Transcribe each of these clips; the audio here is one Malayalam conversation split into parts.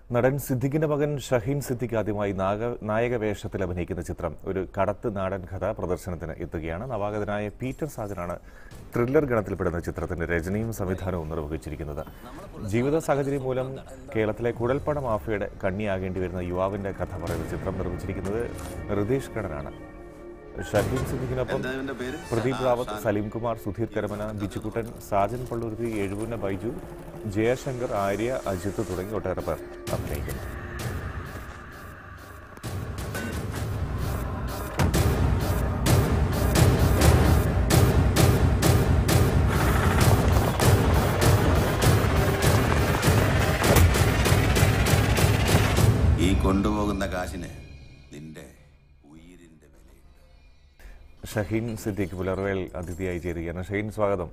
നടൻ സിദ്ദിഖിന്റെ മകൻ ഷഹീൻ സിദ്ദിഖ് ആദ്യമായി നാഗ നായക വേഷത്തിൽ അഭിനയിക്കുന്ന ചിത്രം ഒരു കടത്ത് നാടൻ കഥ പ്രദർശനത്തിന് എത്തുകയാണ് നവാഗതനായ പീറ്റർ സാജനാണ് ത്രില്ലർ ഗണത്തിൽപ്പെടുന്ന ചിത്രത്തിന്റെ രചനയും സംവിധാനവും നിർവഹിച്ചിരിക്കുന്നത് ജീവിത സാഹചര്യം മൂലം കേരളത്തിലെ കുഴൽപ്പണ മാഫിയയുടെ കണ്ണിയാകേണ്ടി വരുന്ന യുവാവിന്റെ കഥ പറയുന്ന ചിത്രം നിർമ്മിച്ചിരിക്കുന്നത് റിതീഷ് കണ്ണനാണ് ഷഹീൻ സിദ്ദിഖിനൊപ്പം എന്താ ഇവന്റെ പേര് പ്രദീപ് റാവത്ത് സലീം കുമാർ സുധീർ കരമന ബിജുക്കുട്ടൻ സാജൻ പള്ളുരുത്തി എഴുപുന്ന ബൈജു ജയശങ്കർ ആര്യ അജിത്ത് തുടങ്ങി ഒട്ടേറെ പേർ അഭിനയിക്കുന്നു ഈ കൊണ്ടുപോകുന്ന കാശിന് നിന്റെ ഉയിരിന്റെ വിലയുണ്ട് ഷഹീൻ സിദ്ദിഖ് പുലർവേൽ അതിഥിയായി ചേരുകയാണ് ഷഹീൻ സ്വാഗതം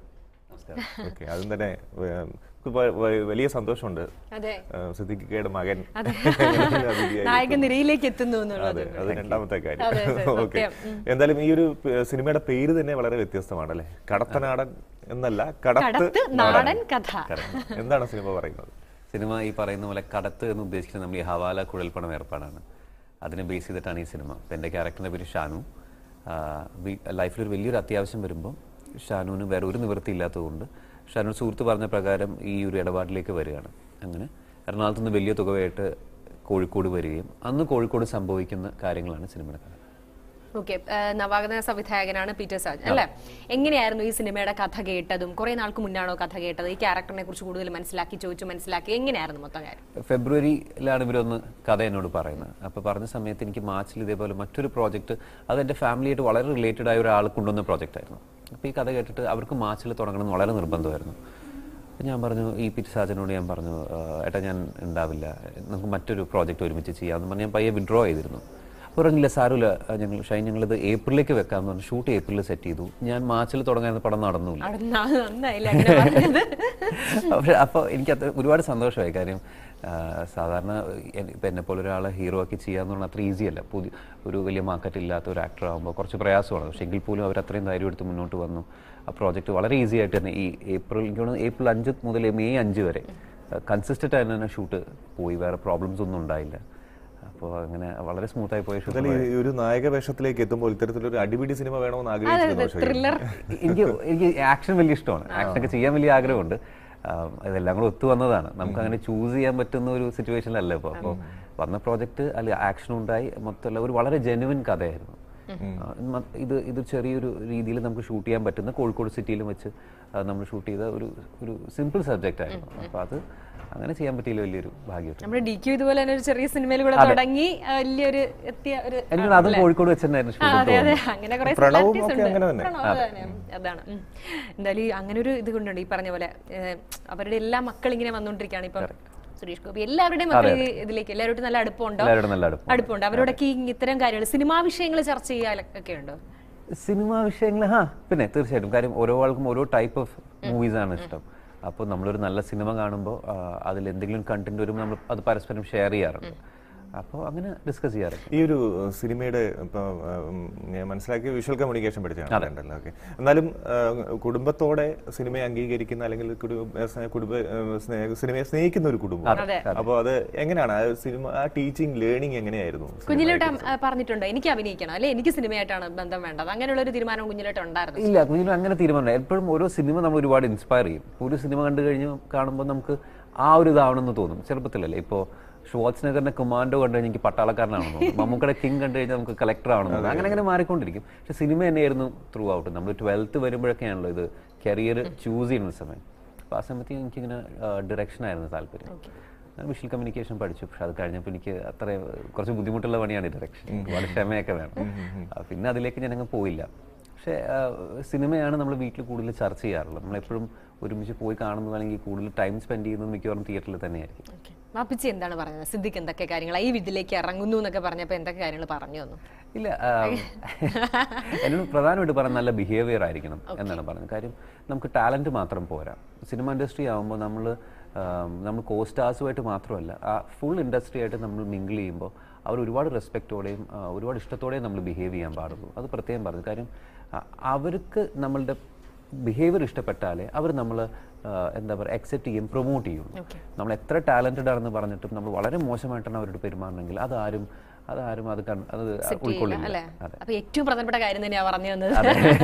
ഓക്കെ അതും തന്നെ ഏഹ്, നമുക്ക് വ- വ- വലിയ സന്തോഷമുണ്ട് അതെ ഏഹ്, സിദ്ദിഖിക്കയുടെ മകൻ അതെ. അതിഥിയായി നായക നിരയിലേക്ക് എത്തുന്നു എന്നുള്ളത് അതെ അത് രണ്ടാമത്തെ അതെ, കാര്യം അതെ, ഓക്കെ സത്യം. എന്തായാലും ഈ ഒരു പ്- സിനിമയുടെ പേര് തന്നെ വളരെ വ്യത്യസ്തമാണ് അല്ലേ കടത്തനാടൻ എന്നല്ല കടത്ത് കടത്ത് നാടൻ കഥ Correct. എന്താണ് സിനിമ പറയുന്നത് സിനിമ ഈ പറയുന്ന പോലെ കടത്ത് എന്ന് ഉദ്ദേശിക്കുന്നത് നമ്മൾ ഈ ഹവാല കുഴൽപ്പണം ഏർപ്പാടാണ് അതിനെ ബേസ് ചെയ്തിട്ടാണ് ഈ സിനിമ അപ്പോൾ എൻ്റെ ക്യാരക്ടറിൻ്റെ പേര് ഷാനു ലൈഫിൽ ഒരു വലിയൊരു അത്യാവശ്യം വരുമ്പോൾ ഷാനുവിന് വേറെ ഒരു നിവൃത്തി ഇല്ലാത്തതുകൊണ്ട് ഷാനു സുഹൃത്ത് പറഞ്ഞ പ്രകാരം ഈ ഒരു ഇടപാടിലേക്ക് വരികയാണ് അങ്ങനെ എറണാകുളത്ത് നിന്ന് വലിയ തുകയായിട്ട് കോഴിക്കോട് വരികയും അന്ന് കോഴിക്കോട് സംഭവിക്കുന്ന കാര്യങ്ങളാണ് സിനിമയുടെ കഥ ഓക്കെ നവാഗത സംവിധായകനാണ് പീറ്റർ സാജ് അല്ലേ എങ്ങനെയായിരുന്നു ഈ സിനിമയുടെ കഥ കേട്ടതും കുറെ നാൾക്ക് മുന്നാണോ കഥ കേട്ടത് ഈ ക്യാരക്ടറിനെ കുറിച്ച് കൂടുതൽ മനസ്സിലാക്കി ചോദിച്ചു മനസ്സിലാക്കി എങ്ങനെയായിരുന്നു മൊത്തം കാര്യം ഫെബ്രുവരിയിലാണ് ഇവരൊന്ന് കഥ എന്നോട് പറയുന്നത് അപ്പോൾ പറഞ്ഞ സമയത്ത് എനിക്ക് മാർച്ചിൽ ഇതേപോലെ മറ്റൊരു പ്രോജക്റ്റ് അത് എൻ്റെ ഫാമിലിയായിട്ട് വളരെ റിലേറ്റഡ് ആയ ഒരാൾ കൊണ്ടുവന്ന പ്രോജക്റ്റ് ആയിരുന്നു അപ്പോൾ ഈ കഥ കേട്ടിട്ട് അവർക്ക് മാർച്ചിൽ തുടങ്ങണം എന്ന് വളരെ നിർബന്ധമായിരുന്നു അപ്പോൾ ഞാൻ പറഞ്ഞു ഈ പി സാജനോട് ഞാൻ പറഞ്ഞു "ആ, ഏട്ടാ ഞാൻ ഉണ്ടാവില്ല നമുക്ക് മറ്റൊരു പ്രോജക്റ്റ് ഒരുമിച്ച് ചെയ്യാമെന്ന് പറഞ്ഞ് ഞാൻ പയ്യെ വിഡ്രോ ചെയ്തിരുന്നു അപ്പോൾ പറഞ്ഞില്ല സാരമില്ല ഞങ്ങൾ ഷൈൻ ഞങ്ങളിത് ഏപ്രിലേക്ക് വെക്കാമെന്ന് പറഞ്ഞു ഷൂട്ട് ഏപ്രിലിൽ സെറ്റ് ചെയ്തു ഞാൻ മാർച്ചിൽ തുടങ്ങാൻ പടം നടന്നില്ല അവിടെ ന- നന്നായില്ല അങ്ങനെ പറഞ്ഞത് പക്ഷെ അപ്പോൾ എനിക്ക് അത് ഒരുപാട് സന്തോഷമായി കാര്യം ആ, സാധാരണ ഇപ്പം എന്നെ പോലെ ഒരാളെ ഹീറോ ആക്കി ചെയ്യാന്ന് പറഞ്ഞാൽ അത്ര ഈസി അല്ല പുതിയ ഒരു വലിയ മാർക്കറ്റ് ഇല്ലാത്ത ഒരു ആക്ടർ ആകുമ്പോൾ കുറച്ച് പ്രയാസമാണ് പക്ഷേ എങ്കിൽ പോലും അവർ അത്രയും ധൈര്യം എടുത്ത് മുന്നോട്ട് വന്നു ആ പ്രോജക്റ്റ് വളരെ ഈസി ആയിട്ട് തന്നെ ഈ ഏപ്രിൽ എനിക്ക് തോന്നുന്നു ഏപ്രിൽ അഞ്ച് മുതൽ മെയ് അഞ്ച് വരെ കൺസിസ്റ്റൻ്റ് ആയിട്ട് തന്നെ ഷൂട്ട് പോയി വേറെ പ്രോബ്ലംസ് ഒന്നും ഉണ്ടായില്ല അപ്പോൾ അങ്ങനെ വളരെ സ്മൂത്തായി പോയ ഷൂട്ട് എന്തായാലും ഈ ഒരു നായക വേഷത്തിലേക്ക് എത്തുമ്പോൾ ഇത്തരത്തിലൊരു അടിപിടി സിനിമ വേണമെന്ന് ആഗ്രഹിച്ചിരുന്നു ഷഹീൻ ത്രില്ലർ എനിക്ക് എനിക്ക് ആക്ഷൻ വലിയ ഇഷ്ടമാണ് ആക്ഷൻ ഒക്കെ ചെയ്യാൻ വലിയ ആഗ്രഹമുണ്ട് ആം, ഇതെല്ലാം കൂടെ ഒത്തു വന്നതാണ് നമുക്ക് അങ്ങനെ ചൂസ് ചെയ്യാൻ പറ്റുന്ന ഒരു സിറ്റുവേഷനിലല്ല ഇപ്പോൾ അപ്പോൾ വന്ന പ്രോജക്റ്റ് അല്ല ആക്ഷൻ ഉണ്ടായി മൊത്തമുള്ള ഒരു വളരെ ജെനുവിൻ കഥയായിരുന്നു ആ, മ- ഇത് ഇത് ചെറിയൊരു രീതിയിൽ നമുക്ക് ഷൂട്ട് ചെയ്യാൻ പറ്റുന്ന കോഴിക്കോട് സിറ്റിയിലും വെച്ച് ആ, നമ്മൾ ഷൂട്ട് ചെയ്ത ഒരു ഒരു സിമ്പിൾ സബ്ജക്റ്റ് ആയിരുന്നു അപ്പോൾ അത് അങ്ങനെ ചെയ്യാൻ പറ്റിയില്ല വലിയൊരു ഭാഗ്യം നമ്മുടെ ഡി ക്യു ഇതുപോലെ തന്നെ ഒരു ചെറിയ സിനിമയിൽ കൂടെ തുടങ്ങി ആ, വലിയൊരു എത്തിയ ഒരു എനിക്ക് അതും കോഴിക്കോട് വെച്ച് തന്നെയായിരുന്നു ആ, ഷൂട്ട് അതെ അതെ അങ്ങനെ കുറെ പ്രണവും similarities ഒക്കെ ഉണ്ട്. അങ്ങനെ തന്നെ. പ്രണവ് തന്നെ. അതാണ് ഉം. എന്തായാലും ഈ അങ്ങനെ ഒരു ഇത് കൊണ്ടുണ്ട് ഈ പറഞ്ഞ പോലെ ഏഹ്, അവരുടെ എല്ലാ മക്കൾ ഇങ്ങനെ വന്നുകൊണ്ടിരിക്കുകയാണ് ഇപ്പം സുരേഷ് ഗോപി എല്ലാവരുടെയും മക്കൾ ഈ ഇതിലേക്ക് എല്ലാവരോടും നല്ല അടുപ്പമുണ്ടോ എല്ലാവരോടും നല്ല അടുപ്പം അടുപ്പമുണ്ട് അവരോടൊക്കെ ഈ ഇത്തരം കാര്യങ്ങൾ സിനിമാ വിഷയങ്ങൾ ചർച്ച ചെയ്യാനൊക്കെ ഉണ്ടോ സിനിമാ വിഷയങ്ങൾ ഹാ പിന്നെ തീർച്ചയായിട്ടും കാര്യം ഓരോ ആൾക്കും ഓരോ ടൈപ്പ് ഓഫ് മൂവീസ് ആണ് ഇഷ്ടം അപ്പോൾ നമ്മളൊരു നല്ല സിനിമ കാണുമ്പോൾ അതിൽ എന്തെങ്കിലും കണ്ടന്റ് വരുമ്പോൾ നമ്മൾ അത് പരസ്പരം ഷെയർ ചെയ്യാറുണ്ട് അപ്പോൾ അങ്ങനെ ഡിസ്കസ് ചെയ്യാറുണ്ട് ഈ ഒരു ഏഹ്, സിനിമയുടെ ഇപ്പൊ ഉം, ഞാൻ മനസ്സിലാക്കിയ വിഷ്വൽ കമ്മ്യൂണിക്കേഷൻ പഠിച്ചാണ് ഉണ്ടല്ലോ ഓക്കെ എന്നാലും ഏഹ്, കുടുംബത്തോടെ സിനിമയെ അംഗീകരിക്കുന്ന അല്ലെങ്കിൽ കുടുംബ ഏഹ്, സ്നേ- കുടുംബ ഏഹ്, സ്നേഹ- സിനിമയെ സ്നേഹിക്കുന്ന ഒരു കുടുംബം അതെ. അപ്പോൾ അത് എങ്ങനെയാണ് ആ സിനിമ ആ ടീച്ചിങ് ലേണിംഗ് എങ്ങനെയായിരുന്നു കുഞ്ഞിലോട്ട് പറഞ്ഞിട്ടുണ്ടോ എനിക്ക് അഭിനയിക്കണം അല്ലെ എനിക്ക് സിനിമയായിട്ടാണ് ബന്ധം വേണ്ടത് അങ്ങനെയുള്ള ഒരു തീരുമാനം കുഞ്ഞിലോട്ട് ഉണ്ടായിരുന്നു ഇല്ല കുഞ്ഞിനും അങ്ങനെ തീരുമാനം എപ്പോഴും ഓരോ സിനിമ നമ്മൾ ഒരുപാട് ഇൻസ്പയർ ചെയ്യും ഒരു സിനിമ കണ്ടു കഴിഞ്ഞ് കാണുമ്പോൾ നമുക്ക് ആ ഒരു ഇതാവണമെന്ന് തോന്നും ചെറുപ്പത്തിലല്ലേ ഇപ്പോൾ ഷുവാസ് നഗറിന്റെ കമാൻഡോ കണ്ടു കഴിഞ്ഞാൽ എനിക്ക് പട്ടാളക്കാരനാണെന്ന് തോന്നും മമ്മൂക്കയുടെ കിങ് കണ്ടു കഴിഞ്ഞാൽ നമുക്ക് കളക്ടർ ആണെന്ന് തോന്നും അങ്ങനെ അങ്ങനെ മാറിക്കൊണ്ടിരിക്കും പക്ഷെ സിനിമ തന്നെയായിരുന്നു ത്രൂ ഔട്ട് നമ്മൾ ട്വൽത്ത് വരുമ്പോഴൊക്കെയാണല്ലോ ഇത് കരിയർ ചൂസ് ചെയ്യുന്ന സമയം അപ്പോൾ ആ സമയത്ത് എനിക്കിങ്ങനെ ഡിറക്ഷൻ ആയിരുന്നു താല്പര്യം ഞാൻ വിഷ്വൽ കമ്മ്യൂണിക്കേഷൻ പഠിച്ചു പക്ഷെ അത് കഴിഞ്ഞപ്പോൾ എനിക്ക് അത്ര കുറച്ച് ബുദ്ധിമുട്ടുള്ള പണിയാണ് ഡിറക്ഷൻ ഒരുപാട് ക്ഷമയൊക്കെ വേണം ആ, പിന്നെ അതിലേക്ക് ഞാനങ്ങ് പോയില്ല പക്ഷേ ആ, സിനിമയാണ് നമ്മൾ വീട്ടിൽ കൂടുതൽ ചർച്ച ചെയ്യാറുള്ളത് നമ്മളെപ്പോഴും ഒരുമിച്ച് പോയി കാണുന്നതാണെങ്കിൽ കൂടുതൽ ടൈം സ്പെൻഡ് ചെയ്യുന്നത് മിക്കവാറും തിയേറ്ററിൽ തന്നെയായിരിക്കും ഓക്കെ മാപ്പിച്ചി എന്താണ് പറഞ്ഞത് സിദ്ദിഖ് എന്തൊക്കെ കാര്യങ്ങൾ ഈ ഇതിലേക്ക് ഇറങ്ങുന്നു എന്നൊക്കെ പറഞ്ഞപ്പോൾ എന്തൊക്കെ കാര്യങ്ങൾ പറഞ്ഞു തന്നു ഇല്ല ആം, എന്നോട് പ്രധാനമായിട്ട് പറയാൻ നല്ല ബിഹേവിയർ ആയിരിക്കണം എന്നാണ് പറഞ്ഞത് കാര്യം നമുക്ക് ടാലൻറ്റ് മാത്രം പോരാ സിനിമ ഇൻഡസ്ട്രി ആകുമ്പോൾ നമ്മൾ നമ്മൾ കോ സ്റ്റാർസുമായിട്ട് മാത്രമല്ല ആ ഫുൾ ഇൻഡസ്ട്രി ആയിട്ട് നമ്മൾ മിങ്കിൾ ചെയ്യുമ്പോൾ അവർ ഒരുപാട് റെസ്പെക്റ്റോടെയും ആ, ഒരുപാട് ഇഷ്ടത്തോടെയും നമ്മൾ ബിഹേവ് ചെയ്യാൻ പാടുള്ളൂ അത് പ്രത്യേകം പറഞ്ഞു കാര്യം ആ, അവർക്ക് നമ്മളുടെ ബിഹേവിയർ ഇഷ്ടപ്പെട്ടാലേ അവർ നമ്മൾ എന്താ പറയുക അക്സെപ്റ്റ് ചെയ്യും പ്രൊമോട്ട് ചെയ്യും നമ്മൾ എത്ര ടാലൻറ്റഡ് ആണെന്ന് പറഞ്ഞിട്ടും നമ്മൾ വളരെ മോശമായിട്ടാണ് അവരോട് പെരുമാറണമെങ്കിൽ അതാരും അതാരും അത് കൺ- അത് ഉൾക്കൊള്ളില്ല അല്ലേ അതെ അപ്പൊ ഏറ്റവും പ്രധാനപ്പെട്ട കാര്യം തന്നെയാ പറഞ്ഞു തന്നത്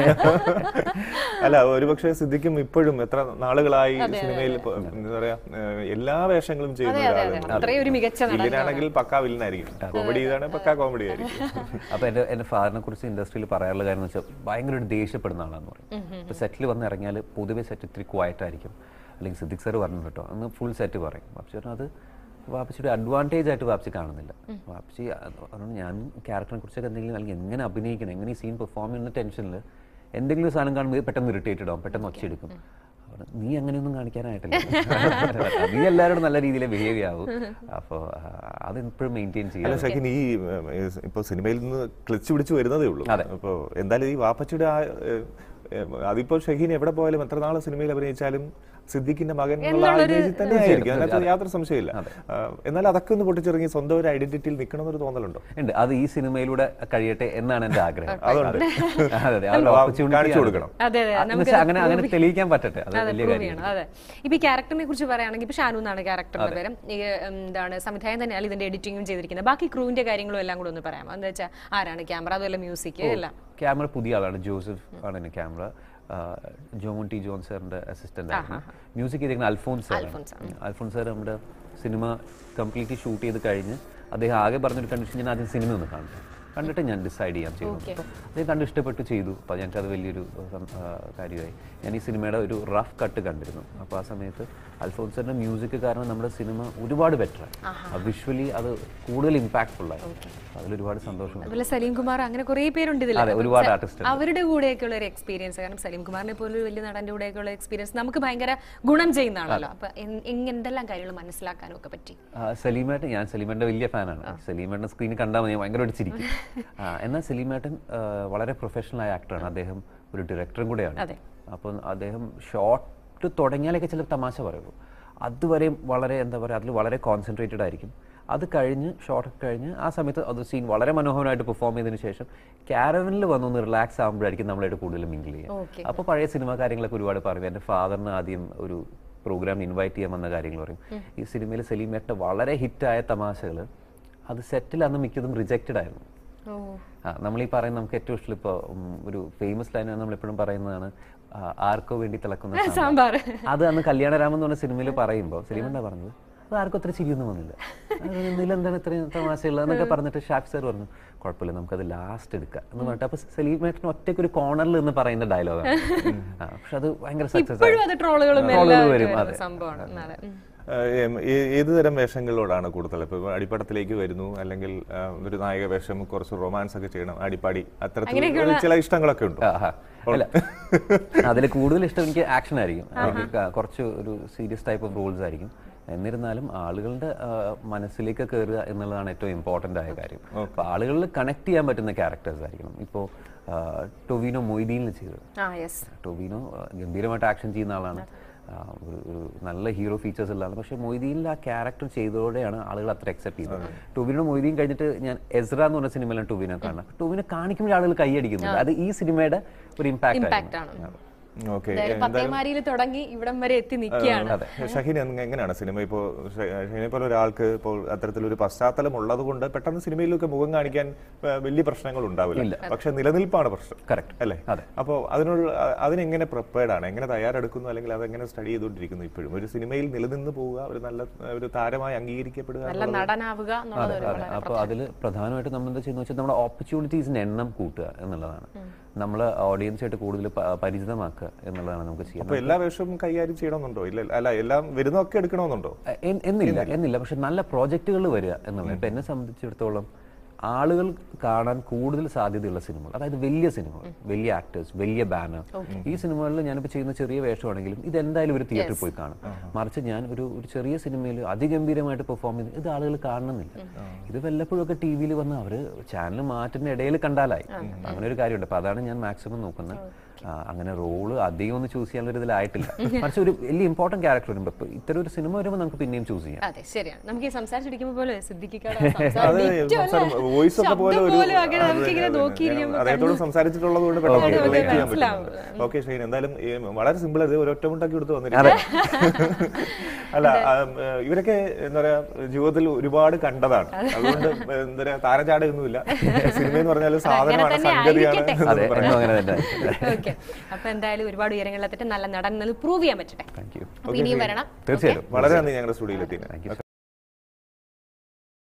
അല്ല ഒരുപക്ഷെ സിദ്ദിഖും ഇപ്പോഴും എത്ര നാളുകളായി സിനിമയിൽ ഇപ്പൊ എന്താ പറയാ ഏഹ്, എല്ലാ വേഷങ്ങളും ചെയ്യുന്ന അതെ, അതെ. ഒരാളാണ് അത്രയും ഒരു മികച്ച നടൻ വില്ലനാണെങ്കിൽ പക്കാ വില്ലനായിരിക്കും കോമഡി ചെയ്താണ് പക്കാ കോമഡി ആയിരിക്കും അപ്പോൾ എൻ്റെ എൻ്റെ ഫാദറിനെ കുറിച്ച് ഇൻഡസ്ട്രിയിൽ പറയാനുള്ള കാര്യം എന്ന് വെച്ചാൽ ഭയങ്കര ഒരു ദേഷ്യപ്പെടുന്ന ആളാന്ന് പറയും ഇപ്പോൾ സെറ്റിൽ വന്ന് ഇറങ്ങിയാൽ പൊതുവെ സെറ്റ് ഇത്തിരി ക്വയറ്റ് ആയിരിക്കും അല്ലെങ്കിൽ സിദ്ദിഖ് സാർ പറഞ്ഞു കേട്ടോ അന്ന് ഫുൾ സെറ്റ് പറയും പക്ഷേ അത് വാപ്പച്ചിയുടെ അഡ്വാൻറ്റേജ് ആയിട്ട് വാപ്പച്ചി കാണുന്നില്ല വാപ്പച്ചി അത് അതുകൊണ്ട് ഞാൻ ക്യാരക്ടറിനെ കുറിച്ചൊക്കെ എന്തെങ്കിലും അല്ലെങ്കിൽ എങ്ങനെ അഭിനയിക്കണം എങ്ങനെ ഈ സീൻ പെർഫോം ചെയ്യുന്ന ടെൻഷനിൽ എന്തെങ്കിലും സാധനം കാണുമ്പോൾ പെട്ടെന്ന് ഇറിറ്റേറ്റഡ് ആവും പെട്ടെന്ന് ഒച്ചയെടുക്കും അപ്പോൾ നീ അങ്ങനെയൊന്നും കാണിക്കാനായിട്ടില്ല നീ എല്ലാവരോടും നല്ല രീതിയിൽ ബിഹേവ് ചെയ്യാവൂ അപ്പോൾ അത് ഇപ്പോഴും മെയിൻറ്റെയിൻ അല്ല ചെയ്യാം ഷഹിൻ ഈ ഏഹ്, ഇപ്പൊ സിനിമയിൽ നിന്ന് ക്ലച്ച് പിടിച്ച് വരുന്നതേ ഉള്ളൂ അതെ. അപ്പോൾ എന്തായാലും ഈ വാപ്പച്ചിയുടെ ആ ഏഹ്, ഏഹ്, അതിപ്പോ ഷഹീൻ എവിടെ പോയാലും എത്ര നാൾ സിനിമയിൽ അഭിനയിച്ചാലും സിദ്ദിഖിന്റെ മകൻ എന്നുള്ള ആ എന്നുള്ളൊരു- ഇമേജിൽ തന്നെ ആയിരിക്കും അതിനകത്ത് യാതൊരു സംശയമില്ല ആഹ്, എന്നാൽ അതൊക്കെ ഒന്ന് പൊട്ടിച്ചിറങ്ങി സ്വന്തം ഒരു ഐഡന്റിറ്റിയിൽ നിൽക്കണമെന്നൊരു തോന്നലുണ്ടോ ഉണ്ട് അത് ഈ സിനിമയിലൂടെ കഴിയട്ടെ എന്നാണ് എന്റെ ആഗ്രഹം അതുണ്ട്. അതെ, അതെ, ആ ഒരു ആ, opportunity കാണിച്ചു ആണ്. കൊടുക്കണം. അതെ അതെ ആ, എന്ന് വെച്ചാൽ അങ്ങനെ അങ്ങനെ തെളിയിക്കാൻ പറ്റട്ടെ അത് അതെ വലിയ prove കാര്യം ചെയ്യണം അതെ ഇപ്പൊ ഈ ക്യാരക്ടറിനെ കുറിച്ച് പറയുകയാണെങ്കിൽ ഇപ്പൊ ഷാനു എന്നാണ് ക്യാരക്ടറിന്റെ പേര് ഈ എന്താണ് സംവിധായകൻ തന്നെയാണ് ഇതിന്റെ എഡിറ്റിംഗും ചെയ്തിരിക്കുന്നത് ബാക്കി ക്രൂവിന്റെ കാര്യങ്ങളും എല്ലാം കൂടെ ഒന്ന് പറയാമോ എന്താ വെച്ചാൽ ആരാണ് ക്യാമറ അതുപോലെ മ്യൂസിക് എല്ലാം ക്യാമറ പുതിയ ആളാണ് ജോസഫ് ആണ് എന്റെ ക്യാമറ ജോമോൺ ടി ജോൺ സാറിന്റെ അസിസ്റ്റന്റ് ആയിരുന്നു മ്യൂസിക് ചെയ്തിരിക്കുന്ന അൽഫോൻസ് സാറാണ് അൽഫോൻസ് സാർ നമ്മുടെ സിനിമ കംപ്ലീറ്റ്ലി ഷൂട്ട് ചെയ്ത് കഴിഞ്ഞ് അദ്ദേഹം ആകെ പറഞ്ഞൊരു കണ്ടീഷൻ ഞാൻ ആദ്യം സിനിമ ഒന്ന് കാണട്ടെ കണ്ടിട്ട് ഞാൻ ഡിസൈഡ് ചെയ്യാൻ ചെയ്യുന്നു അപ്പോൾ അദ്ദേഹം കണ്ട് ഇഷ്ടപ്പെട്ട് ചെയ്തു അപ്പോൾ ഞങ്ങൾക്ക് അത് വലിയൊരു സം- ആ, കാര്യമായി ഞാൻ ഈ സിനിമയുടെ ഒരു റഫ് കട്ട് കണ്ടിരുന്നു അപ്പോൾ ആ സമയത്ത് അൽഫോൻസറിന്റെ മ്യൂസിക് കാരണം നമ്മുടെ സിനിമ ഒരുപാട് ബെറ്ററായി വിഷ്വലി അത് കൂടുതൽ ഇമ്പാക്ട്ഫുൾ ആയി അപ്പോൾ അതിലൊരുപാട് സന്തോഷമുണ്ട് അതുപോലെ സലീം കുമാർ അങ്ങനെ കുറെ പേരുണ്ട് ഇതിൽ അതെ, ഒരുപാട് artist ഉണ്ട്. അവരുടെ കൂടെയൊക്കെയുള്ള ഒരു എക്സ്പീരിയൻസ് കാരണം സലീം കുമാറിനെ പോലെ ഒരു വലിയ നടന്റെ കൂടെയൊക്കെയുള്ള എക്സ്പീരിയൻസ് നമുക്ക് ഭയങ്കര ഗുണം ചെയ്യുന്നതാണല്ലോ അപ്പൊ എൻ- എങ് എന്തെല്ലാം കാര്യങ്ങൾ മനസ്സിലാക്കാനും ഒക്കെ പറ്റി ആ, സലീമേട്ടൻ ഞാൻ സലീമേട്ടൻ്റെ വലിയ ഫാനാണ് സലീമേട്ടൻ സ്ക്രീനിൽ കണ്ടാൽ മതി ഞാൻ ഭയങ്കരമായിട്ട് ചിരിക്കും ആ, എന്നാൽ സലീമേട്ടൻ ആ, വളരെ പ്രൊഫഷണൽ ആയ ആക്ടറാണ് അദ്ദേഹം ഒരു ഡയറക്ടറും കൂടെയാണ് അതെ. അപ്പം അദ്ദേഹം ഷോർട്ട് തുടങ്ങിയാലൊക്കെ ചില തമാശ പറയുള്ളൂ അതുവരെയും വളരെ എന്താ പറയുക അതിൽ വളരെ കോൺസെൻട്രേറ്റഡ് ആയിരിക്കും അത് കഴിഞ്ഞ് ഷോർട്ട് കഴിഞ്ഞ് ആ സമയത്ത് അത് സീൻ വളരെ മനോഹരമായിട്ട് പെർഫോം ചെയ്തതിന് ശേഷം ക്യാരവനിൽ വന്നൊന്ന് റിലാക്സ് ആകുമ്പോഴായിരിക്കും നമ്മളായിട്ട് കൂടുതൽ മിങ്കിൾ Okay. ചെയ്യുക അപ്പോൾ പഴയ സിനിമ കാര്യങ്ങളൊക്കെ ഒരുപാട് പറയും എൻ്റെ ഫാദറിന് ആദ്യം ഒരു പ്രോഗ്രാം ഇൻവൈറ്റ് ചെയ്യാൻ വന്ന കാര്യങ്ങൾ പറയും ഈ സിനിമയിൽ സലീമേട്ട വളരെ ഹിറ്റായ തമാശകൾ അത് സെറ്റിൽ അന്ന് മിക്കതും റിജക്റ്റഡ് ആയിരുന്നു ഓ ആ നമ്മൾ ഈ പറയുന്ന നമുക്ക് ഏറ്റവും ഇഷ്ടം ഇപ്പോൾ ഒരു ഫേമസ് ലൈൻ നമ്മൾ എപ്പോഴും പറയുന്നതാണ് ആ, ആർക്കോ വേണ്ടി തിളക്കുന്ന സാമ്പാർ. സാമ്പാർ അത് അന്ന് കല്യാണരാമൻ എന്ന് പറഞ്ഞ സിനിമയിൽ പറയുമ്പോൾ സലീം എന്താ പറഞ്ഞത് അത് ആർക്കും അത്ര ചിരിയൊന്നും വന്നില്ല ഇതിൽ എന്താണ് ഇത്രയും തമാശയുള്ളത് എന്നൊക്കെ പറഞ്ഞിട്ട് ഷാഫ് സാർ പറഞ്ഞു കുഴപ്പമില്ല നമുക്കത് ലാസ്റ്റ് എടുക്കാം എന്ന് പറഞ്ഞിട്ട് അപ്പൊ സലീമേട്ടൻ ഒറ്റയ്ക്ക് ഒരു കോർണറിൽ എന്ന് പറയുന്ന ഡയലോഗാണ് പക്ഷെ അത് ഭയങ്കര സക്സസ് ഇപ്പോഴും അത് ട്രോളുകളും ട്രോളുകൾ എല്ലാം വരും, വരുന്ന അതെ. സംഭവമാണ് അതെ ഉം. ഏഹ് ഏ- ഏത് തരം വേഷങ്ങളോടാണ് കൂടുതൽ ഇപ്പൊ അടിപ്പടത്തിലേക്ക് വരുന്നു അല്ലെങ്കിൽ ആ, ഒരു നായക വേഷം കുറച്ച് റൊമാൻസ് ഒക്കെ ചെയ്യണം അടിപ്പാടി അത്തരത്തിൽ ചില ഇഷ്ടങ്ങളൊക്കെ ഉണ്ട് ആഹാ. അല്ല അതിൽ കൂടുതൽ ഇഷ്ടം എനിക്ക് ആക്ഷൻ ആയിരിക്കും എനിക്ക് ക- കുറച്ച് ഒരു സീരിയസ് ടൈപ്പ് ഓഫ് റോൾസ് ആയിരിക്കും എന്നിരുന്നാലും ആളുകളുടെ ആ, മനസ്സിലേക്ക് കയറുക എന്നുള്ളതാണ് ഏറ്റവും ഇമ്പോർട്ടൻ്റ് ആയ കാര്യം അപ്പോൾ ആളുകളിൽ കണക്ട് ചെയ്യാൻ പറ്റുന്ന ക്യാരക്ടേഴ്സ് ആയിരിക്കണം ഇപ്പോൾ ടൊവിനോ മൊയ്തീനിൽ ചെയ്തത് ആ യെസ് ടൊവിനോ ആ, ഗംഭീരമായിട്ട് ആക്ഷൻ ചെയ്യുന്ന ആളാണ് ആ, ഒരു ഒരു നല്ല ഹീറോ ഫീച്ചേഴ്സ് ഉള്ള ആളാണ് പക്ഷേ മൊയ്തീനിൽ ആ ക്യാരക്ടർ ചെയ്തതോടെയാണ് ആളുകൾ അത്ര അക്സെപ്റ്റ് ചെയ്തത് ടൊവിനോ മൊയ്തീൻ കഴിഞ്ഞിട്ട് ഞാൻ എസ്ര എന്ന് പറഞ്ഞ സിനിമയിലാണ് ടൊവിനോ കാണുന്നത് ടൊവിനോ കാണിക്കുമ്പോൾ ആളുകൾ കൈയടിക്കുന്നുണ്ട് അത് ഈ സിനിമയുടെ ഒരു ഇമ്പാക്റ്റ് ഇമ്പാക്റ്റ് ആണ് ഓക്കെ അതായത് പത്തേമാരിയിൽ തുടങ്ങി ഇവിടം വരെ എത്തി നിൽക്കുകയാണ് ഷഹീൻ എങ് എങ്ങനെയാണ് സിനിമ ഇപ്പോൾ ഷഹീനെ പോലെ ഒരാൾക്ക് ഇപ്പോൾ അത്തരത്തിലൊരു പശ്ചാത്തലം ഉള്ളത് കൊണ്ട് പെട്ടെന്ന് സിനിമയിലൊക്കെ മുഖം കാണിക്കാൻ ആ, വലിയ പ്രശ്നങ്ങൾ ഉണ്ടാവില്ല പക്ഷെ നിലനിൽപ്പാണ് പ്രശ്നം Correct. അല്ലേ അതെ. അപ്പോൾ അതിനുള്ള അ- അതിനെങ്ങനെ പ്രിപ്പയർഡ് ആണ് എങ്ങനെ തയ്യാറെടുക്കുന്നു അല്ലെങ്കിൽ അതെങ്ങനെ സ്റ്റഡി ചെയ്തുകൊണ്ടിരിക്കുന്നു ഇപ്പോഴും ഒരു സിനിമയിൽ നിലനിന്ന് പോവുക ഒരു നല്ല ഒരു താരമായി അംഗീകരിക്കപ്പെടുക നല്ല നടനാവുക എന്നുള്ളത് ഒരു അതെ അപ്പോൾ അതിൽ പ്രധാനമായിട്ട് നമ്മൾ എന്താ ചെയ്യുന്നത് വെച്ചാൽ നമ്മുടെ ഓപ്പർച്യൂണിറ്റീസിന്റെ എണ്ണം കൂട്ടുക എന്നുള്ളതാണ് നമ്മൾ ഓഡിയൻസായിട്ട് കൂടുതൽ പ- പരിചിതമാക്കുക എന്നുള്ളതാണ് നമുക്ക് അപ്പൊ ചെയ്യുന്നത് എല്ലാ വേഷവും കൈകാര്യം ചെയ്യണമെന്നുണ്ടോ ഇല്ല അല്ല എല്ലാം വരുന്നതൊക്കെ എടുക്കണമെന്നുണ്ടോ എ- എന്നില്ല എന്നില്ല പക്ഷെ നല്ല പ്രോജക്റ്റുകൾ വരിക എന്നുള്ളത് ഇപ്പം എന്നെ സംബന്ധിച്ചിടത്തോളം ആളുകൾ കാണാൻ കൂടുതൽ സാധ്യതയുള്ള സിനിമകൾ അതായത് വലിയ സിനിമകൾ വലിയ ആക്ടേഴ്സ് വലിയ ബാനർ ഈ സിനിമകളിൽ ഞാനിപ്പോൾ ചെയ്യുന്ന ചെറിയ വേഷമാണെങ്കിലും ഇത് എന്തായാലും ഒരു തിയേറ്ററിൽ പോയി കാണും മറിച്ച് ഞാൻ ഒരു ഒരു ചെറിയ സിനിമയിൽ അതിഗംഭീരമായിട്ട് പെർഫോം ചെയ്യുന്നത് ഇത് ആളുകൾ കാണുന്നില്ല ഇത് വല്ലപ്പോഴും ഒക്കെ ടി വിയിൽ വന്ന് അവർ ചാനൽ മാറ്റുന്ന ഇടയിൽ കണ്ടാലായി അങ്ങനെ ഒരു കാര്യമുണ്ട് അപ്പോൾ അതാണ് ഞാൻ മാക്സിമം നോക്കുന്നത് ആ, അങ്ങനെ റോള് അധികം ഒന്ന് ചൂസ് ചെയ്യാനുള്ള ഒരു ഇതിലായിട്ടില്ല പക്ഷെ ഒരു വലിയ ഇമ്പോർട്ടൻറ്റ് ക്യാരക്ടർ വരുമ്പോൾ ഇപ്പോൾ ഇത്തരം ഒരു സിനിമ വരുമ്പോൾ നമുക്ക് പിന്നെയും ചൂസ് ചെയ്യാം അതെ ശരിയാണ് നമുക്ക് ഈ സംസാരിച്ചിരിക്കുമ്പോൾ പോലെ സിദ്ദിഖിക്കയുടെ അത് സംസാരം വോയിസ് ഒക്കെ പോലെ ഒരു അങ്ങനെ നമുക്ക് ഇങ്ങനെ നോക്കിയിരിക്കുമ്പോൾ അദ്ദേഹത്തോട് സംസാരിച്ചിട്ടുള്ളത് കൊണ്ട് അതെ, പെട്ടെന്ന് അതെ, relate ചെയ്യാൻ മനസ്സിലാവും. പറ്റും ഓക്കെ ഷൈൻ എന്തായാലും ഈ വളരെ സിമ്പിൾ അത് ഒരു ഒറ്റമുണ്ടാക്കി എടുത്ത് വന്നിരിക്കും അല്ല ആ, ഏഹ്, ഇവരൊക്കെ എന്താ പറയാ ജീവിതത്തിൽ ഒരുപാട് കണ്ടതാണ് അതുകൊണ്ട് എന്താ പറയാ താരചാടയൊന്നുമില്ല സിനിമ എന്ന് പറഞ്ഞാൽ സാധനമാണ് തന്നെ സംഗതിയാണ് ആയിരിക്കട്ടെ. എന്ന് അതെ പറയാം. എന്നും അങ്ങനെ തന്നെ ഓക്കെ അപ്പൊ എന്തായാലും ഒരുപാട് ഉയരങ്ങളിലെത്തിട്ട് നല്ല നടൻ പ്രൂവ് ചെയ്യാൻ പറ്റട്ടെ താങ്ക് യു അപ്പൊ ഇനിയും വരണം തീർച്ചയായും വളരെ നന്ദി ഞങ്ങളുടെ സ്റ്റുഡിയോയിൽ എത്തി താങ്ക് യു